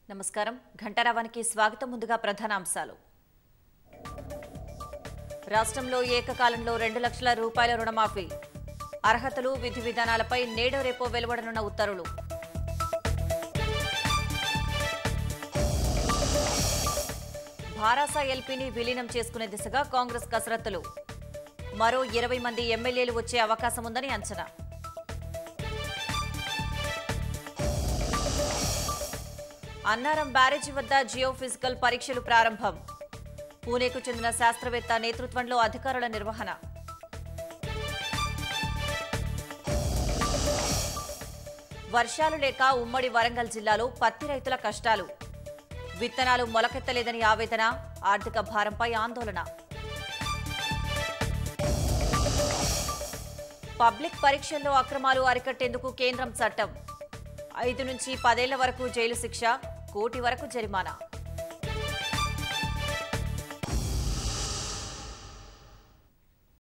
నమస్కారం ఘంటారావానికి స్వాగతం ముందుగా ప్రధానాంశాలు రాష్ట్రంలో ఏకకాలంలో రెండు లక్షల రూపాయల రుణమాఫీ అర్హతలు విధి విధానాలపై నేడో రేపో వెలువడనున్న ఉత్తర్వులు భారాస ఎల్పీని విలీనం చేసుకునే దిశగా కాంగ్రెస్ కసరత్తులు మరో ఇరవై మంది ఎమ్మెల్యేలు వచ్చే అవకాశం ఉందని అంచనా అన్నారం బ్యారేజీ వద్ద జియో ఫిజికల్ పరీక్షలు ప్రారంభం పూణేకు చెందిన శాస్త్రవేత్త నేతృత్వంలో అధికారుల నిర్వహణ వర్షాలు లేక ఉమ్మడి వరంగల్ జిల్లాలో పత్తి రైతుల కష్టాలు విత్తనాలు మొలకెత్తలేదని ఆవేదన ఆర్థిక భారంపై ఆందోళన పబ్లిక్ పరీక్షల్లో అక్రమాలు అరికట్టేందుకు కేంద్రం చట్టం ఐదు నుంచి పదేళ్ల వరకు జైలు శిక్ష కోటి వరకు జరిమానా